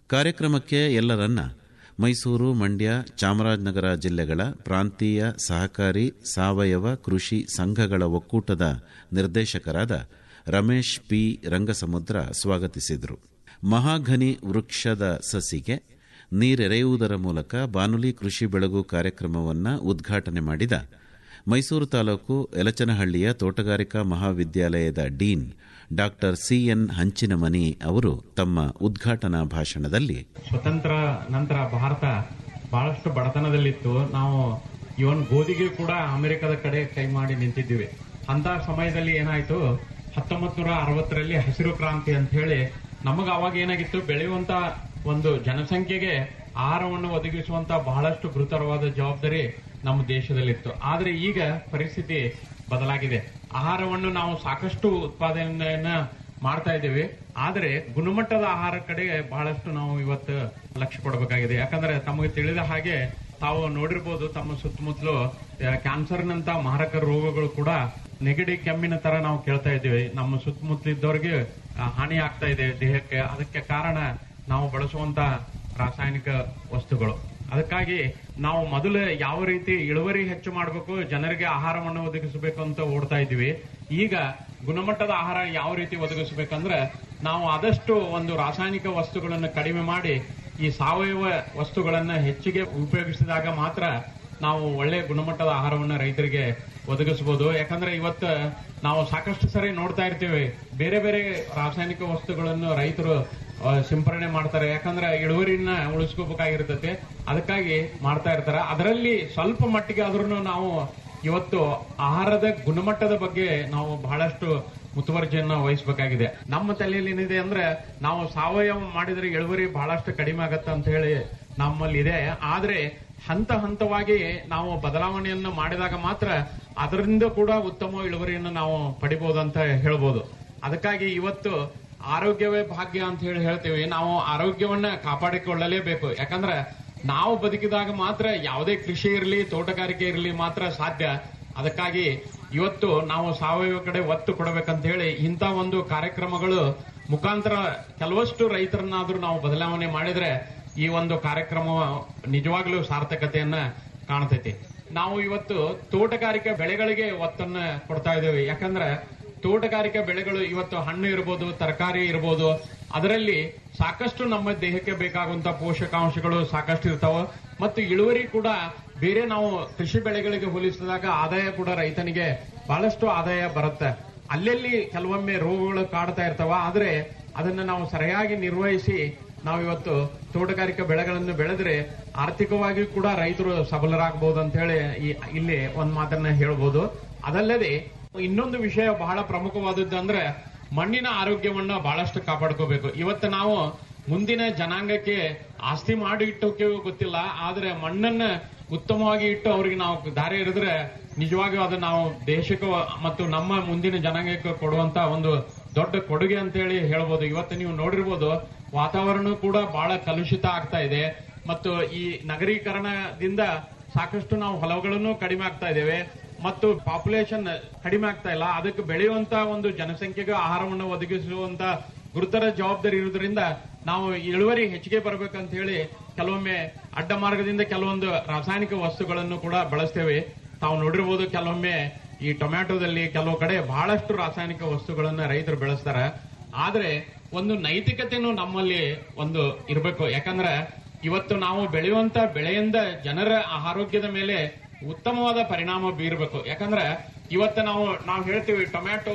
ಕಾರ್ಯಕ್ರಮಕ್ಕೆ ಎಲ್ಲರನ್ನ ಮೈಸೂರು ಮಂಡ್ಯ ಚಾಮರಾಜನಗರ ಜಿಲ್ಲೆಗಳ ಪ್ರಾಂತೀಯ ಸಹಕಾರಿ ಸಾವಯವ ಕೃಷಿ ಸಂಘಗಳ ಒಕ್ಕೂಟದ ನಿರ್ದೇಶಕರಾದ ರಮೇಶ್ ಪಿ ರಂಗಸಮುದ್ರ ಸ್ವಾಗತಿಸಿದರು ಮಹಾಘನಿ ವೃಕ್ಷದ ಸಸಿಗೆ ನೀರೆರೆಯುವುದರ ಮೂಲಕ ಬಾನುಲಿ ಕೃಷಿ ಬೆಳಗು ಕಾರ್ಯಕ್ರಮವನ್ನು ಉದ್ಘಾಟನೆ ಮಾಡಿದ ಮೈಸೂರು ತಾಲೂಕು ಯಲಚನಹಳ್ಳಿಯ ತೋಟಗಾರಿಕಾ ಮಹಾವಿದ್ಯಾಲಯದ ಡೀನ್ ಡಾಕ್ಟರ್ ಸಿಎನ್ ಹಂಚಿನಮನಿ ಅವರು ತಮ್ಮ ಉದ್ಘಾಟನಾ ಭಾಷಣದಲ್ಲಿ ಸ್ವತಂತ್ರ ನಂತರ ಭಾರತ ಬಹಳಷ್ಟು ಬಡತನದಲ್ಲಿತ್ತು ನಾವು ಇವನ್ ಗೋಧಿಗೆ ಕೂಡ ಅಮೆರಿಕದ ಕಡೆ ಕೈ ಮಾಡಿ ನಿಂತಿದ್ದೀವಿ ಅಂತ ಸಮಯದಲ್ಲಿ ಏನಾಯ್ತು ಹತ್ತೊಂಬತ್ ನೂರ ಅರವತ್ತರಲ್ಲಿ ಹಸಿರು ಕ್ರಾಂತಿ ಅಂತ ಹೇಳಿ ನಮಗ ಅವಾಗ ಏನಾಗಿತ್ತು ಬೆಳೆಯುವಂತ ಒಂದು ಜನಸಂಖ್ಯೆಗೆ ಆಹಾರವನ್ನು ಒದಗಿಸುವಂತ ಬಹಳಷ್ಟು ಗುರುತರವಾದ ಜವಾಬ್ದಾರಿ ನಮ್ಮ ದೇಶದಲ್ಲಿತ್ತು ಆದ್ರೆ ಈಗ ಪರಿಸ್ಥಿತಿ ಬದಲಾಗಿದೆ ಆಹಾರವನ್ನು ನಾವು ಸಾಕಷ್ಟು ಉತ್ಪಾದನೆಯನ್ನ ಮಾಡ್ತಾ ಇದ್ದೀವಿ ಆದ್ರೆ ಗುಣಮಟ್ಟದ ಆಹಾರ ಕಡೆ ಬಹಳಷ್ಟು ನಾವು ಇವತ್ತು ಲಕ್ಷ್ಯ ಕೊಡಬೇಕಾಗಿದೆ ಯಾಕಂದ್ರೆ ತಮಗೆ ತಿಳಿದ ಹಾಗೆ ತಾವು ನೋಡಿರ್ಬೋದು ತಮ್ಮ ಸುತ್ತಮುತ್ತಲು ಕ್ಯಾನ್ಸರ್ನಂತ ಮಾರಕ ರೋಗಗಳು ಕೂಡ ನೆಗಡಿ ಕೆಮ್ಮಿನ ತರ ನಾವು ಕೇಳ್ತಾ ಇದ್ದೀವಿ ನಮ್ಮ ಸುತ್ತಮುತ್ತಲಿದ್ದವರಿಗೆ ಆ, ಹಾನಿ ಆಗ್ತಾ ಇದೆ ದೇಹಕ್ಕೆ ಅದಕ್ಕೆ ಕಾರಣ ನಾವು ಬಳಸುವಂತ ರಾಸಾಯನಿಕ ವಸ್ತುಗಳು ಅದಕ್ಕಾಗಿ ನಾವು ಮೊದಲು ಯಾವ ರೀತಿ ಇಳುವರಿ ಹೆಚ್ಚು ಮಾಡಬೇಕು ಜನರಿಗೆ ಆಹಾರವನ್ನು ಒದಗಿಸಬೇಕು ಅಂತ ಓಡ್ತಾ ಇದ್ದೀವಿ ಈಗ ಗುಣಮಟ್ಟದ ಆಹಾರ ಯಾವ ರೀತಿ ಒದಗಿಸಬೇಕಂದ್ರೆ ನಾವು ಆದಷ್ಟು ಒಂದು ರಾಸಾಯನಿಕ ವಸ್ತುಗಳನ್ನು ಕಡಿಮೆ ಮಾಡಿ ಈ ಸಾವಯವ ವಸ್ತುಗಳನ್ನ ಹೆಚ್ಚಿಗೆ ಉಪಯೋಗಿಸಿದಾಗ ಮಾತ್ರ ನಾವು ಒಳ್ಳೆ ಗುಣಮಟ್ಟದ ಆಹಾರವನ್ನ ರೈತರಿಗೆ ಒದಗಿಸಬಹುದು ಯಾಕಂದ್ರೆ ಇವತ್ತು ನಾವು ಸಾಕಷ್ಟು ಸರಿ ನೋಡ್ತಾ ಇರ್ತೀವಿ ಬೇರೆ ಬೇರೆ ರಾಸಾಯನಿಕ ವಸ್ತುಗಳನ್ನು ರೈತರು ಆ, ಸಿಂಪರಣೆ ಮಾಡ್ತಾರೆ ಯಾಕಂದ್ರೆ ಇಳುವರಿನ ಉಳಿಸ್ಕೋಬೇಕಾಗಿರ್ತದೆ ಅದಕ್ಕಾಗಿ ಮಾಡ್ತಾ ಇರ್ತಾರೆ ಅದರಲ್ಲಿ ಸ್ವಲ್ಪ ಮಟ್ಟಿಗೆ ಆದ್ರೂ ನಾವು ಇವತ್ತು ಆಹಾರದ ಗುಣಮಟ್ಟದ ಬಗ್ಗೆ ನಾವು ಬಹಳಷ್ಟು ಮುತುವರ್ಜಿಯನ್ನ ವಹಿಸಬೇಕಾಗಿದೆ ನಮ್ಮ ತಲೆಯಲ್ಲಿ ಏನಿದೆ ಅಂದ್ರೆ ನಾವು ಸಾವಯವ ಮಾಡಿದ್ರೆ ಇಳುವರಿ ಬಹಳಷ್ಟು ಕಡಿಮೆ ಆಗತ್ತೆ ಅಂತ ಹೇಳಿ ನಮ್ಮಲ್ಲಿ ಇದೆ ಆದ್ರೆ ಹಂತ ಹಂತವಾಗಿ ನಾವು ಬದಲಾವಣೆಯನ್ನು ಮಾಡಿದಾಗ ಮಾತ್ರ ಅದರಿಂದ ಕೂಡ ಉತ್ತಮ ಇಳುವರಿಯನ್ನು ನಾವು ಪಡಿಬಹುದು ಅಂತ ಹೇಳ್ಬೋದು ಅದಕ್ಕಾಗಿ ಇವತ್ತು ಆರೋಗ್ಯವೇ ಭಾಗ್ಯ ಅಂತ ಹೇಳಿ ಹೇಳ್ತೀವಿ ನಾವು ಆರೋಗ್ಯವನ್ನ ಕಾಪಾಡಿಕೊಳ್ಳಲೇಬೇಕು ಯಾಕಂದ್ರೆ ನಾವು ಬದುಕಿದಾಗ ಮಾತ್ರ ಯಾವುದೇ ಕೃಷಿ ಇರಲಿ ತೋಟಗಾರಿಕೆ ಇರಲಿ ಮಾತ್ರ ಸಾಧ್ಯ ಅದಕ್ಕಾಗಿ ಇವತ್ತು ನಾವು ಸಾವಯವ ಕಡೆ ಒತ್ತು ಕೊಡಬೇಕಂತ ಹೇಳಿ ಇಂಥ ಒಂದು ಕಾರ್ಯಕ್ರಮಗಳು ಮುಖಾಂತರ ಕೆಲವಷ್ಟು ರೈತರನ್ನಾದ್ರೂ ನಾವು ಬದಲಾವಣೆ ಮಾಡಿದ್ರೆ ಈ ಒಂದು ಕಾರ್ಯಕ್ರಮ ನಿಜವಾಗ್ಲೂ ಸಾರ್ಥಕತೆಯನ್ನ ಕಾಣ್ತೈತಿ ನಾವು ಇವತ್ತು ತೋಟಗಾರಿಕೆ ಬೆಳೆಗಳಿಗೆ ಒತ್ತನ್ನ ಕೊಡ್ತಾ ಇದ್ದೇವೆ ಯಾಕಂದ್ರೆ ತೋಟಗಾರಿಕೆ ಬೆಳೆಗಳು ಇವತ್ತು ಹಣ್ಣು ಇರಬಹುದು ತರಕಾರಿ ಇರಬಹುದು ಅದರಲ್ಲಿ ಸಾಕಷ್ಟು ನಮ್ಮ ದೇಹಕ್ಕೆ ಬೇಕಾಗುವಂತ ಪೋಷಕಾಂಶಗಳು ಸಾಕಷ್ಟು ಇರ್ತಾವ ಮತ್ತು ಇಳುವರಿ ಕೂಡ ಬೇರೆ ನಾವು ಕೃಷಿ ಬೆಳೆಗಳಿಗೆ ಹೋಲಿಸಿದಾಗ ಆದಾಯ ಕೂಡ ರೈತನಿಗೆ ಬಹಳಷ್ಟು ಆದಾಯ ಬರುತ್ತೆ ಅಲ್ಲೆಲ್ಲಿ ಕೆಲವೊಮ್ಮೆ ರೋಗಗಳು ಕಾಡ್ತಾ ಇರ್ತಾವ ಆದ್ರೆ ಅದನ್ನ ನಾವು ಸರಿಯಾಗಿ ನಿರ್ವಹಿಸಿ ನಾವು ಇವತ್ತು ತೋಟಗಾರಿಕೆ ಬೆಳೆಗಳನ್ನು ಬೆಳೆದ್ರೆ ಆರ್ಥಿಕವಾಗಿ ಕೂಡ ರೈತರು ಸಬಲರಾಗಬಹುದು ಅಂತ ಹೇಳಿ ಈ- ಇಲ್ಲಿ ಒಂದ್ ಮಾತನ್ನ ಹೇಳ್ಬೋದು ಅದಲ್ಲದೆ ಇನ್ನೊಂದು ವಿಷಯ ಬಹಳ ಪ್ರಮುಖವಾದದ್ದು ಅಂದ್ರೆ ಮಣ್ಣಿನ ಆರೋಗ್ಯವನ್ನ ಬಹಳಷ್ಟು ಕಾಪಾಡ್ಕೋಬೇಕು ಇವತ್ತು ನಾವು ಮುಂದಿನ ಜನಾಂಗಕ್ಕೆ ಆಸ್ತಿ ಮಾಡಿ ಇಟ್ಟೋಕೆ ಗೊತ್ತಿಲ್ಲ ಆದ್ರೆ ಮಣ್ಣನ್ನ ಉತ್ತಮವಾಗಿ ಇಟ್ಟು ಅವ್ರಿಗೆ ನಾವು ದಾರಿ ಎರೆದ್ರೆ ನಿಜವಾಗಿಯೂ ಅದು ನಾವು ದೇಶಕ್ಕೆ ಮತ್ತು ನಮ್ಮ ಮುಂದಿನ ಜನಾಂಗಕ್ಕೆ ಕೊಡುವಂತ ಒಂದು ದೊಡ್ಡ ಕೊಡುಗೆ ಅಂತ ಹೇಳಿ ಹೇಳ್ಬೋದು ಇವತ್ತು ನೀವು ನೋಡಿರ್ಬೋದು ವಾತಾವರಣ ಕೂಡ ಬಹಳ ಕಲುಷಿತ ಆಗ್ತಾ ಇದೆ ಮತ್ತು ಈ ನಗರೀಕರಣದಿಂದ ಸಾಕಷ್ಟು ನಾವು ಹೊಲಗಳನ್ನು ಕಡಿಮೆ ಆಗ್ತಾ ಇದ್ದೇವೆ ಮತ್ತು ಪಾಪ್ಯುಲೇಷನ್ ಕಡಿಮೆ ಆಗ್ತಾ ಇಲ್ಲ ಅದಕ್ಕೆ ಬೆಳೆಯುವಂತ ಒಂದು ಜನಸಂಖ್ಯೆಗೆ ಆಹಾರವನ್ನು ಒದಗಿಸುವಂತ ಗುರುತರ ಜವಾಬ್ದಾರಿ ಇರುವುದರಿಂದ ನಾವು ಇಳುವರಿ ಹೆಚ್ಚಿಗೆ ಬರಬೇಕಂತ ಹೇಳಿ ಕೆಲವೊಮ್ಮೆ ಅಡ್ಡ ಮಾರ್ಗದಿಂದ ಕೆಲವೊಂದು ರಾಸಾಯನಿಕ ವಸ್ತುಗಳನ್ನು ಕೂಡ ಬಳಸ್ತೇವೆ ತಾವು ನೋಡಿರ್ಬೋದು ಕೆಲವೊಮ್ಮೆ ಈ ಟೊಮ್ಯಾಟೊದಲ್ಲಿ ಕೆಲವು ಕಡೆ ಬಹಳಷ್ಟು ರಾಸಾಯನಿಕ ವಸ್ತುಗಳನ್ನ ರೈತರು ಬೆಳೆಸ್ತಾರೆ ಆದ್ರೆ ಒಂದು ನೈತಿಕತೆನೂ ನಮ್ಮಲ್ಲಿ ಒಂದು ಇರಬೇಕು ಯಾಕಂದ್ರೆ ಇವತ್ತು ನಾವು ಬೆಳೆಯುವಂತ ಬೆಳೆಯಿಂದ ಜನರ ಆರೋಗ್ಯದ ಮೇಲೆ ಉತ್ತಮವಾದ ಪರಿಣಾಮ ಬೀರಬೇಕು ಯಾಕಂದ್ರೆ ಇವತ್ತು ನಾವು ನಾವು ಹೇಳ್ತೀವಿ ಟೊಮ್ಯಾಟೊ